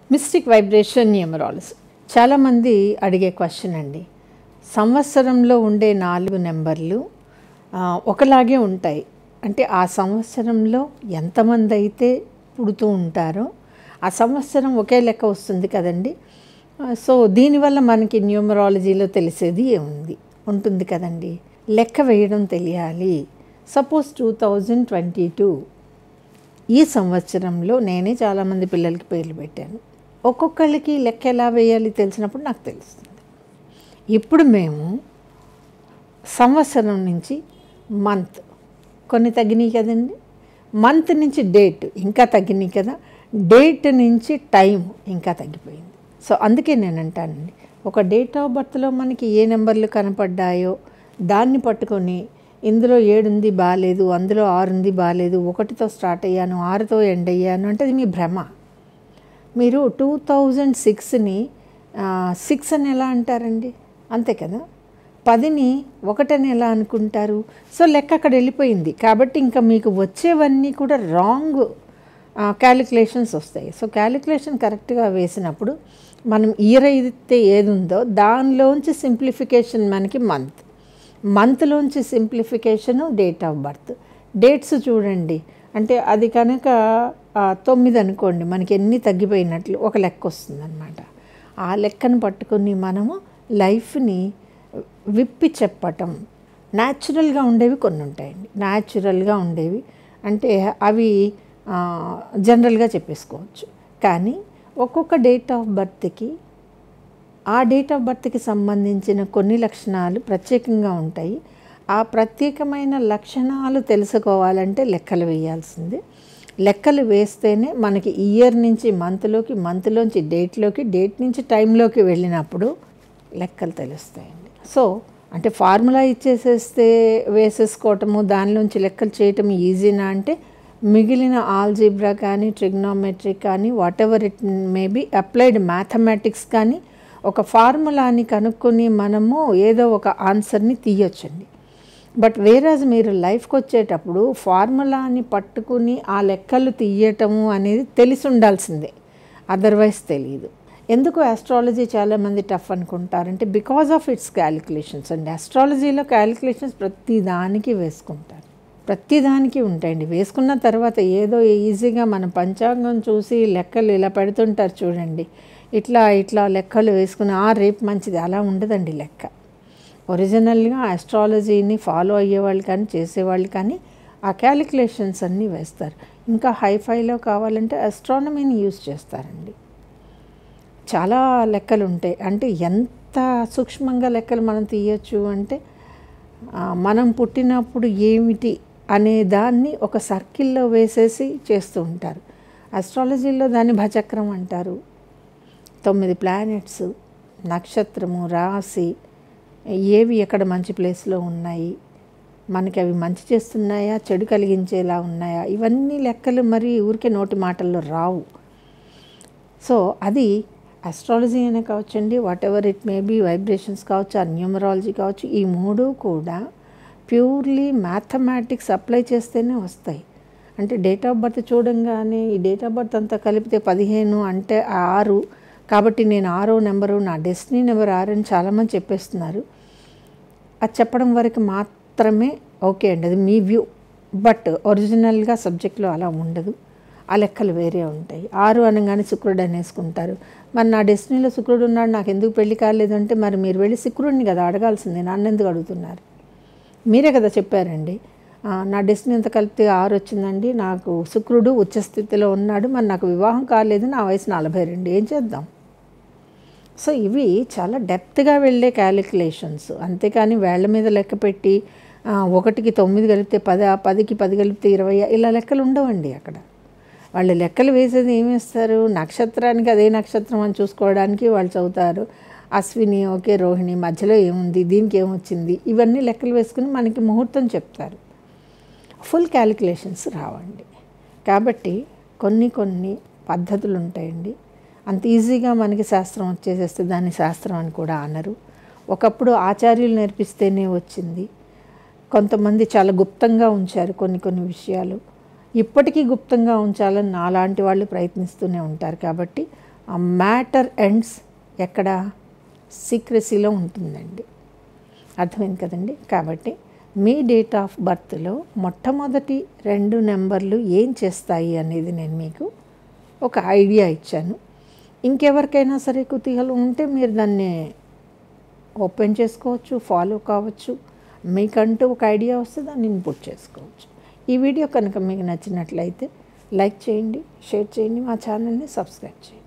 mystic vibration numerology చాలామంది అడిగే question అండి సంవత్సరంలో ఉండే నాలుగు నెంబర్లు ఆ, ఒకలాగే ఉంటాయి అంటే ఆ సంవత్సరంలో ఎంతమంది అయితే పుడుతూ ఉంటారో ఆ సంవత్సరం ఒకే లెక్క వస్తుంది కదండి ఆ, సో దీనివల్ల మనకి న్యూమరాలజీలో తెలిసేది ఏముంది ఉంటుంది కదండి లెక్క వేయడం తెలియాలి suppose two thousand twenty two ఈ సంవత్సరంలో నేనే చాలామంది పిల్లలకి పేర్లు పెట్టాను ఒక్కొక్కరికి లెక్క ఎలా వేయాలి తెలిసినప్పుడు నాకు తెలుస్తుంది ఇప్పుడు మేము సంవత్సరం నుంచి మంత్ కొన్ని తగ్గినాయి కదండి మంత్ నుంచి డేట్ ఇంకా తగ్గినాయి కదా డేట్ నుంచి టైం ఇంకా తగ్గిపోయింది సో అందుకే నేను అంటానండి ఒక డేట్ ఆఫ్ బర్త్లో మనకి ఏ నెంబర్లు కనపడ్డాయో దాన్ని పట్టుకొని ఇందులో ఏడుంది బాగాలేదు అందులో ఆరుంది బాగాలేదు ఒకటితో స్టార్ట్ అయ్యాను ఆరుతో ఎండ్ అయ్యాను అంటే అది మీ భ్రమ మీరు టూ థౌజండ్ సిక్స్ని సిక్స్ అని ఎలా అంటారండి అంతే కదా పదిని ఒకటని ఎలా అనుకుంటారు సో లెక్క అక్కడ వెళ్ళిపోయింది కాబట్టి ఇంకా మీకు వచ్చేవన్నీ కూడా రాంగ్ క్యాలిక్యులేషన్స్ వస్తాయి సో క్యాలిక్యులేషన్ కరెక్ట్గా వేసినప్పుడు మనం ఇయర్ అయితే ఏది ఉందో దానిలోంచి సింప్లిఫికేషన్ మనకి మంత్ మంత్లోంచి simplification date of birth dates చూడండి అంటే అది కనుక ఆ, తొమ్మిది అనుకోండి మనకి ఎన్ని తగ్గిపోయినట్లు ఒక లెక్క వస్తుందన్నమాట ఆ లెక్కను పట్టుకొని మనము లైఫ్ని విప్పి చెప్పటం న్యాచురల్గా ఉండేవి కొన్ని ఉంటాయండి న్యాచురల్గా ఉండేవి అంటే అవి ఆ, జనరల్గా చెప్పేసుకోవచ్చు కానీ ఒక్కొక్క డేట్ ఆఫ్ బర్త్కి ఆ డేట్ ఆఫ్ బర్త్కి సంబంధించిన కొన్ని లక్షణాలు ప్రత్యేకంగా ఉంటాయి ఆ ప్రత్యేకమైన లక్షణాలు తెలుసుకోవాలంటే లెక్కలు వేయాల్సిందే లెక్కలు వేస్తేనే మనకి ఇయర్ నుంచి మంత్లోకి మంత్లోంచి డేట్లోకి డేట్ నుంచి టైంలోకి వెళ్ళినప్పుడు లెక్కలు తెలుస్తాయండి సో అంటే ఫార్ములా ఇచ్చేసేస్తే వేసేసుకోవటము దానిలోంచి లెక్కలు చేయటం ఈజీనా అంటే మిగిలిన ఆల్జీబ్రా కానీ ట్రిగ్నోమెట్రిక్ కానీ whatever it may be applied mathematics కానీ ఒక ఫార్ములాని కనుక్కొని మనము ఏదో ఒక ఆన్సర్ని తీయొచ్చండి బట్ వేరాజ్ మీరు లైఫ్కి వచ్చేటప్పుడు ఫార్ములాని పట్టుకుని ఆ లెక్కలు తీయటము అనేది తెలిసి ఉండాల్సిందే అదర్వైజ్ తెలియదు ఎందుకు ఆస్ట్రాలజీ చాలామంది టఫ్ అనుకుంటారంటే బికాజ్ ఆఫ్ ఇట్స్ క్యాలిక్యులేషన్స్ అండి ఆస్ట్రాలజీలో క్యాలిక్యులేషన్స్ ప్రతి దానికి వేసుకుంటారు ప్రతి దానికి ఉంటాయండి వేసుకున్న తర్వాత ఏదో ఈజీగా మన పంచాంగం చూసి లెక్కలు ఇలా పెడుతుంటారు చూడండి ఇట్లా ఇట్లా లెక్కలు వేసుకుని ఆ రేపు మంచిది అలా ఉండదండి లెక్క ఒరిజినల్గా ఆస్ట్రాలజీని ఫాలో అయ్యేవాళ్ళు కానీ చేసేవాళ్ళు కానీ ఆ క్యాలిక్యులేషన్స్ అన్నీ వేస్తారు ఇంకా హైఫైలో కావాలంటే ఆస్ట్రానమీని యూజ్ చేస్తారండి చాలా లెక్కలు ఉంటాయి అంటే ఎంత సూక్ష్మంగా లెక్కలు మనం తీయచ్చు అంటే ఆ, మనం పుట్టినప్పుడు ఏమిటి అనే దాన్ని ఒక సర్కిల్లో వేసేసి చేస్తూ ఉంటారు ఆస్ట్రాలజీలో దాన్ని భచక్రం అంటారు తొమ్మిది ప్లానెట్స్ నక్షత్రము రాశి ఏవి ఎక్కడ మంచి ప్లేస్లో ఉన్నాయి మనకి అవి మంచి చేస్తున్నాయా చెడు కలిగించేలా ఉన్నాయా ఇవన్నీ లెక్కలు మరి ఊరికే నోటి మాటల్లో రావు సో అది అస్ట్రాలజీ అనే కావచ్చండి whatever it may be vibrations కావచ్చు ఆ న్యూమరాలజీ కావచ్చు ఈ మూడు కూడా ప్యూర్లీ మ్యాథమెటిక్స్ అప్లై చేస్తేనే వస్తాయి అంటే డేట్ ఆఫ్ బర్త్ చూడంగానే ఈ డేట్ ఆఫ్ బర్త్ అంతా కలిపితే పదిహేను అంటే ఆరు కాబట్టి నేను ఆరో నెంబరు నా డెస్టినీ నెంబర్ ఆరు అని చాలామంది చెప్పేస్తున్నారు అది చెప్పడం వరకు మాత్రమే ఓకే అండి అది మీ వ్యూ బట్ ఒరిజినల్గా సబ్జెక్ట్లో అలా ఉండదు ఆ లెక్కలు వేరే ఉంటాయి ఆరు అనగానే శుక్రుడు అనేసుకుంటారు మరి నా డెస్టినీలో శుక్రుడు ఉన్నాడు నాకు ఎందుకు పెళ్లి కాలేదంటే మరి మీరు వెళ్ళి శుక్రుడిని కదా అడగాల్సిందే నన్ను ఎందుకు అడుగుతున్నారు మీరే కదా చెప్పారండి ఆ, నా డెస్టినీ ఎంత కలిపితే ఆరు వచ్చిందండి నాకు శుక్రుడు ఉచ్చస్థితిలో ఉన్నాడు మరి నాకు వివాహం కాలేదు నా వయసు నలభై రెండు ఏం చేద్దాం సో ఇవి చాలా డెప్త్గా వెళ్ళే క్యాలిక్యులేషన్స్ అంతేకాని వేళ్ల మీద లెక్క పెట్టి ఆ, ఒకటికి తొమ్మిది కలిపితే పది ఆ పదికి పది కలిపితే ఇరవై ఇలా లెక్కలు ఉండవండి అక్కడ వాళ్ళు లెక్కలు వేసేది ఏమి వేస్తారు నక్షత్రానికి అదే నక్షత్రం అని చూసుకోవడానికి వాళ్ళు చదువుతారు అశ్విని ఓకే రోహిణి మధ్యలో ఏముంది దీనికి ఏమొచ్చింది ఇవన్నీ లెక్కలు వేసుకుని మనకి ముహూర్తం చెప్తారు ఫుల్ క్యాలిక్యులేషన్స్ రావండి కాబట్టి కొన్ని కొన్ని పద్ధతులు ఉంటాయండి అంత ఈజీగా మనకి శాస్త్రం వచ్చేసేస్తే దాన్ని శాస్త్రం అని కూడా అనరు ఒకప్పుడు ఆచార్యులు నేర్పిస్తేనే వచ్చింది కొంతమంది చాలా గుప్తంగా ఉంచారు కొన్ని కొన్ని విషయాలు ఇప్పటికీ గుప్తంగా ఉంచాలని నాలాంటి వాళ్ళు ప్రయత్నిస్తూనే ఉంటారు కాబట్టి ఆ మ్యాటర్ ఎండ్స్ ఎక్కడ సీక్రసీలో ఉంటుందండి అర్థమైంది కదండి కాబట్టి మీ డేట్ ఆఫ్ బర్త్లో మొట్టమొదటి రెండు నెంబర్లు ఏం చేస్తాయి అనేది నేను మీకు ఒక ఐడియా ఇచ్చాను ఇంకెవరికైనా సరే కుతూహలం ఉంటే మీరు దాన్ని ఓపెన్ చేసుకోవచ్చు ఫాలో కావచ్చు మీకంటూ ఒక ఐడియా వస్తే దాన్ని ఇన్పుట్ చేసుకోవచ్చు ఈ వీడియో కనుక మీకు నచ్చినట్లయితే లైక్ చేయండి షేర్ చేయండి మా ఛానల్ని సబ్స్క్రైబ్ చేయండి